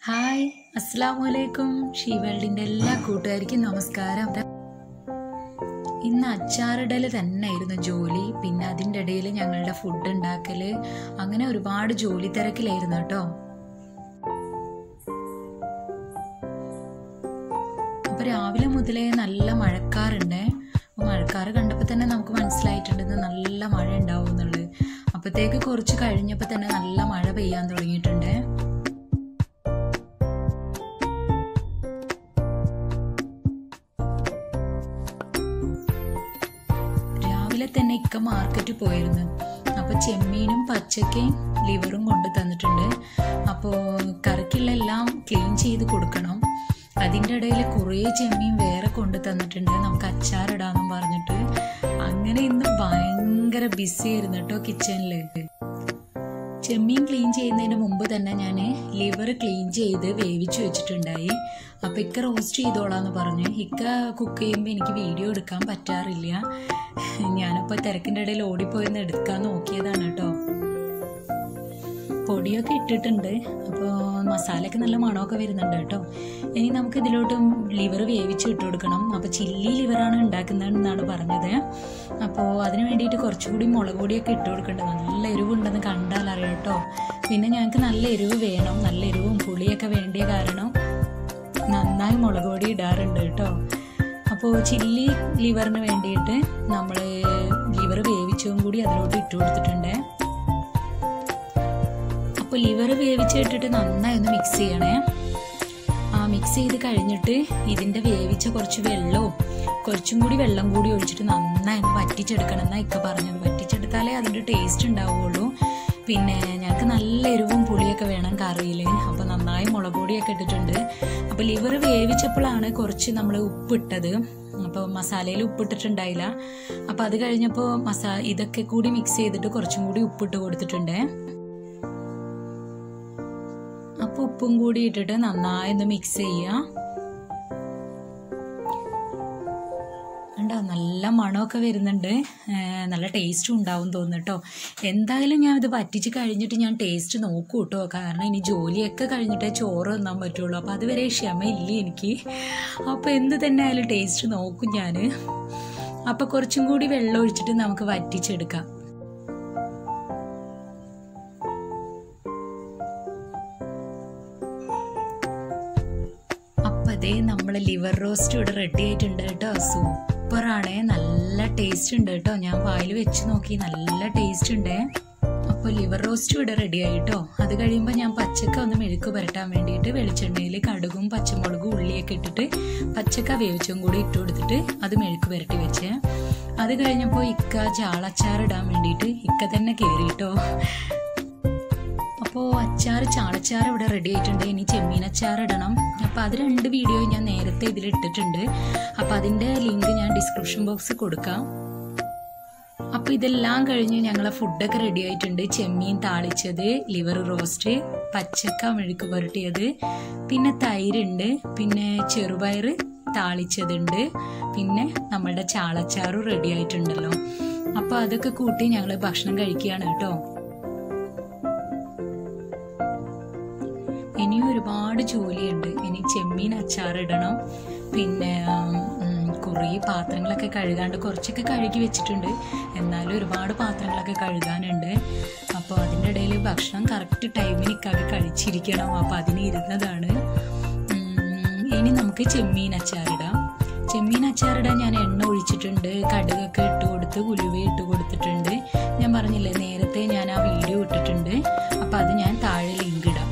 hi അസ്സാം വലൈക്കും she വേൾഡിൻ്റെ എല്ലാ കൂട്ടുകാർക്കും നമസ്കാരം ഇന്ന് അച്ചാറിടൽ തന്നെയായിരുന്നു ജോലി പിന്നെ അതിൻ്റെ ഇടയിൽ ഞങ്ങളുടെ ഫുഡ് ഉണ്ടാക്കൽ അങ്ങനെ ഒരുപാട് ജോലി തിരക്കിലായിരുന്നു കേട്ടോ അപ്പോൾ രാവിലെ മുതലേ നല്ല മഴക്കാറുണ്ട് അപ്പോൾ മഴക്കാറ് കണ്ടപ്പോൾ തന്നെ നമുക്ക് മനസ്സിലായിട്ടുണ്ട് ഇന്ന് നല്ല മഴ ഉണ്ടാവും എന്നുള്ളത് അപ്പോഴത്തേക്ക് കുറച്ച് കഴിഞ്ഞപ്പോൾ തന്നെ നല്ല മഴ പെയ്യാൻ തുടങ്ങിയിട്ടുണ്ട് രാവിലെ തന്നെ ഇക്ക മാർക്കറ്റിൽ പോയിരുന്നു അപ്പോൾ ചെമ്മീനും പച്ചക്കയും ലിവറും കൊണ്ട് തന്നിട്ടുണ്ട് അപ്പോൾ കറിക്കുള്ള എല്ലാം ക്ലീൻ ചെയ്ത് കൊടുക്കണം അതിൻ്റെ ഇടയിൽ കുറേ ചെമ്മീൻ വേറെ കൊണ്ട് തന്നിട്ടുണ്ട് നമുക്ക് അച്ചാറിടാന്നും പറഞ്ഞിട്ട് അങ്ങനെ ഇന്ന് ഭയങ്കര ബിസി ആയിരുന്നു കേട്ടോ കിച്ചണിൽ ചെമ്മീൻ ക്ലീൻ ചെയ്യുന്നതിന് മുമ്പ് തന്നെ ഞാൻ ലിവർ ക്ലീൻ ചെയ്ത് വേവിച്ച് വെച്ചിട്ടുണ്ടായി അപ്പോൾ ഇക്ക റോസ്റ്റ് ചെയ്തോളാന്ന് പറഞ്ഞു ഇക്ക കുക്ക് ചെയ്യുമ്പോൾ എനിക്ക് വീഡിയോ എടുക്കാൻ പറ്റാറില്ല ഞാനപ്പോൾ തിരക്കിൻ്റെ ഇടയിൽ ഓടിപ്പോയെന്ന് എടുക്കാൻ നോക്കിയതാണ് കേട്ടോ പൊടിയൊക്കെ ഇട്ടിട്ടുണ്ട് അപ്പോൾ മസാലയൊക്കെ നല്ല മണമൊക്കെ വരുന്നുണ്ട് കേട്ടോ ഇനി നമുക്ക് ഇതിലോട്ട് ലിവർ വേവിച്ച് ഇട്ട് കൊടുക്കണം അപ്പോൾ ചില്ലി ലിവറാണ് ഉണ്ടാക്കുന്നതെന്നാണ് പറഞ്ഞത് അപ്പോൾ അതിന് വേണ്ടിയിട്ട് കുറച്ചുകൂടി മുളക് പൊടിയൊക്കെ ഇട്ട് കൊടുക്കേണ്ടത് നല്ല എരിവുണ്ടെന്ന് കണ്ടാൽ അറിയാം കേട്ടോ പിന്നെ ഞങ്ങൾക്ക് നല്ല എരിവ് വേണം നല്ല എരിവും പുളിയൊക്കെ വേണ്ടിയ കാരണം നന്നായി മുളക് പൊടി ഇടാറുണ്ട് കേട്ടോ അപ്പോൾ ചില്ലി ലിവറിന് വേണ്ടിയിട്ട് നമ്മൾ ലിവർ വേവിച്ചതും കൂടി അതിലോട്ട് ഇട്ട് കൊടുത്തിട്ടുണ്ട് അപ്പോൾ ലിവർ വേവിച്ചിട്ടിട്ട് നന്നായി ഒന്ന് മിക്സ് ചെയ്യണേ ആ മിക്സ് ചെയ്ത് കഴിഞ്ഞിട്ട് ഇതിൻ്റെ വേവിച്ച കുറച്ച് വെള്ളവും കുറച്ചും കൂടി വെള്ളം കൂടി ഒഴിച്ചിട്ട് നന്നായി ഒന്ന് വറ്റിച്ചെടുക്കണം എന്നാണ് ഇക്ക പറഞ്ഞത് വറ്റിച്ചെടുത്താലേ അതിൻ്റെ ടേസ്റ്റ് ഉണ്ടാവുള്ളൂ പിന്നെ ഞങ്ങൾക്ക് നല്ല എരിവും പുളിയൊക്കെ വേണം കറിയിൽ അപ്പോൾ നന്നായി മുളക് പൊടിയൊക്കെ ഇട്ടിട്ടുണ്ട് അപ്പോൾ ലിവർ വേവിച്ചപ്പോഴാണ് കുറച്ച് നമ്മൾ ഉപ്പിട്ടത് അപ്പോൾ മസാലയിൽ ഉപ്പിട്ടിട്ടുണ്ടായില്ല അപ്പോൾ അത് കഴിഞ്ഞപ്പോൾ മസാ ഇതൊക്കെ കൂടി മിക്സ് ചെയ്തിട്ട് കുറച്ചും കൂടി ഉപ്പിട്ട് കൊടുത്തിട്ടുണ്ട് അപ്പോൾ ഉപ്പും കൂടി ഇട്ടിട്ട് നന്നായി ഒന്ന് മിക്സ് ചെയ്യുക കണ്ടോ നല്ല മണമൊക്കെ വരുന്നുണ്ട് നല്ല ടേസ്റ്റും ഉണ്ടാവും തോന്നുന്നു കേട്ടോ എന്തായാലും ഞാൻ ഇത് വറ്റിച്ച് കഴിഞ്ഞിട്ട് ഞാൻ ടേസ്റ്റ് നോക്കൂ കേട്ടോ കാരണം ഇനി ജോലിയൊക്കെ കഴിഞ്ഞിട്ടേ ചോറ് തിന്നാൻ പറ്റുള്ളൂ അപ്പോൾ അതുവരെ ക്ഷമയില്ല എനിക്ക് അപ്പോൾ എന്ത് തന്നെ ആയാലും ടേസ്റ്റ് നോക്കും ഞാൻ അപ്പോൾ കുറച്ചും കൂടി വെള്ളം ഒഴിച്ചിട്ട് നമുക്ക് വറ്റിച്ചെടുക്കാം അപ്പം അതേ നമ്മൾ ലിവർ റോസ്റ്റ് ഇവിടെ റെഡി ആയിട്ടുണ്ട് കേട്ടോ സൂപ്പറാണ് നല്ല ടേസ്റ്റ് ഉണ്ട് കേട്ടോ ഞാൻ വായിൽ വെച്ച് നോക്കി നല്ല ടേസ്റ്റ് ഉണ്ട് അപ്പോൾ ലിവർ റോസ്റ്റ് ഇവിടെ റെഡി ആയിട്ടോ അത് കഴിയുമ്പോൾ ഞാൻ പച്ചക്ക ഒന്ന് മെഴുക്ക് പുരട്ടാൻ വേണ്ടിയിട്ട് വെളിച്ചെണ്ണയിൽ കടുകും പച്ചമുളകും ഉള്ളിയൊക്കെ ഇട്ടിട്ട് പച്ചക്ക വേവിച്ചും കൂടി ഇട്ട് കൊടുത്തിട്ട് അത് മെഴുക്ക് പുരട്ടി വെച്ച് അത് കഴിഞ്ഞപ്പോൾ ഇക്ക ചാളച്ചാർ ഇടാൻ വേണ്ടിയിട്ട് ഇക്ക തന്നെ കയറിയിട്ടോ അപ്പോൾ അച്ചാർ ചാളച്ചാർ ഇവിടെ റെഡി ആയിട്ടുണ്ട് ഇനി ചെമ്മീൻ അച്ചാർ ഇടണം അപ്പോൾ അത് രണ്ട് വീഡിയോ ഞാൻ നേരത്തെ ഇതിൽ ഇട്ടിട്ടുണ്ട് അപ്പോൾ അതിൻ്റെ ലിങ്ക് ഞാൻ ഡിസ്ക്രിപ്ഷൻ ബോക്സ് കൊടുക്കാം അപ്പോൾ ഇതെല്ലാം കഴിഞ്ഞ് ഞങ്ങളെ ഫുഡൊക്കെ റെഡി ആയിട്ടുണ്ട് ചെമ്മീൻ താളിച്ചത് ലിവർ റോസ്റ്റ് പച്ചക്ക മെഴുക്ക് പുരട്ടിയത് പിന്നെ തൈരുണ്ട് പിന്നെ ചെറുപയർ താളിച്ചതുണ്ട് പിന്നെ നമ്മളുടെ ചാളച്ചാറും റെഡി ആയിട്ടുണ്ടല്ലോ അപ്പോൾ അതൊക്കെ കൂട്ടി ഞങ്ങൾ ഭക്ഷണം കഴിക്കുകയാണ് കേട്ടോ ഇനിയും ഒരുപാട് ജോലിയുണ്ട് ഇനി ചെമ്മീൻ അച്ചാറിടണം പിന്നെ കുറേ പാത്രങ്ങളൊക്കെ കഴുകാണ്ട് കുറച്ചൊക്കെ കഴുകി വെച്ചിട്ടുണ്ട് എന്നാലും ഒരുപാട് പാത്രങ്ങളൊക്കെ കഴുകാനുണ്ട് അപ്പോൾ അതിൻ്റെ ഇടയിൽ ഭക്ഷണം കറക്റ്റ് ടൈമിനൊക്കെ കഴിച്ചിരിക്കണം അപ്പോൾ അതിന് ഇരുന്നതാണ് ഇനി നമുക്ക് ചെമ്മീൻ അച്ചാറിടാം ചെമ്മീൻ അച്ചാറിടാൻ ഞാൻ എണ്ണ ഒഴിച്ചിട്ടുണ്ട് കടുകൊക്കെ ഇട്ട് കൊടുത്ത് ഉലുവ ഇട്ട് കൊടുത്തിട്ടുണ്ട് ഞാൻ പറഞ്ഞില്ലേ നേരത്തെ ഞാൻ ആ വീഡിയോ ഇട്ടിട്ടുണ്ട് അപ്പോൾ അത് ഞാൻ താഴെ ലിങ്ക് ഇടാം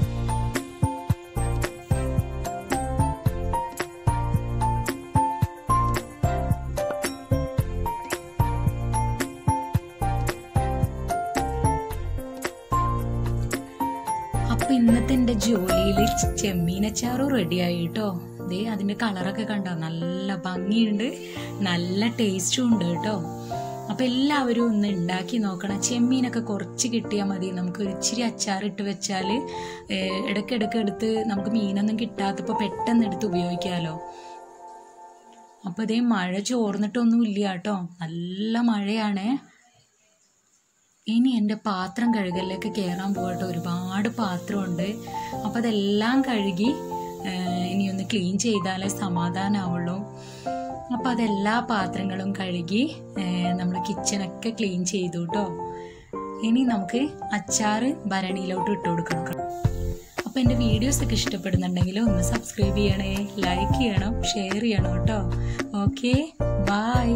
അപ്പൊ ഇന്നത്തെ എൻ്റെ ജോലിയിൽ ചെമ്മീനച്ചാറും റെഡിയായി കേട്ടോ ദേ അതിൻ്റെ കളറൊക്കെ കണ്ടോ നല്ല ഭംഗിയുണ്ട് നല്ല ടേസ്റ്റും ഉണ്ട് കേട്ടോ അപ്പം എല്ലാവരും ഒന്ന് ഉണ്ടാക്കി നോക്കണം ചെമ്മീനൊക്കെ കുറച്ച് കിട്ടിയാൽ മതി നമുക്ക് ഇച്ചിരി അച്ചാറിട്ട് വെച്ചാൽ ഇടയ്ക്കിടയ്ക്ക് എടുത്ത് നമുക്ക് മീനൊന്നും കിട്ടാത്തപ്പോൾ പെട്ടെന്ന് എടുത്ത് ഉപയോഗിക്കാമല്ലോ അപ്പോൾ ഇതേ മഴ ചോർന്നിട്ടൊന്നും ഇല്ല കേട്ടോ നല്ല മഴയാണേ ഇനി എൻ്റെ പാത്രം കഴുകലിലേക്ക് കയറാൻ പോകട്ടെ ഒരുപാട് പാത്രമുണ്ട് അപ്പോൾ അതെല്ലാം കഴുകി ഏഹ്, ഇനി ഒന്ന് ക്ലീൻ ചെയ്താലേ സമാധാനമാവുള്ളൂ അപ്പോൾ അതെല്ലാ പാത്രങ്ങളും കഴുകി നമ്മൾ കിച്ചണൊക്കെ ക്ലീൻ ചെയ്തു കേട്ടോ ഇനി നമുക്ക് അച്ചാറ് ഭരണിയിലോട്ട് ഇട്ട് കൊടുക്കണം അപ്പോൾ എൻ്റെ വീഡിയോസ് ഒക്കെ ഇഷ്ടപ്പെടുന്നുണ്ടെങ്കിൽ ഒന്ന് സബ്സ്ക്രൈബ് ചെയ്യണേ ലൈക്ക് ചെയ്യണം ഷെയർ ചെയ്യണം കേട്ടോ ഓക്കെ ബൈ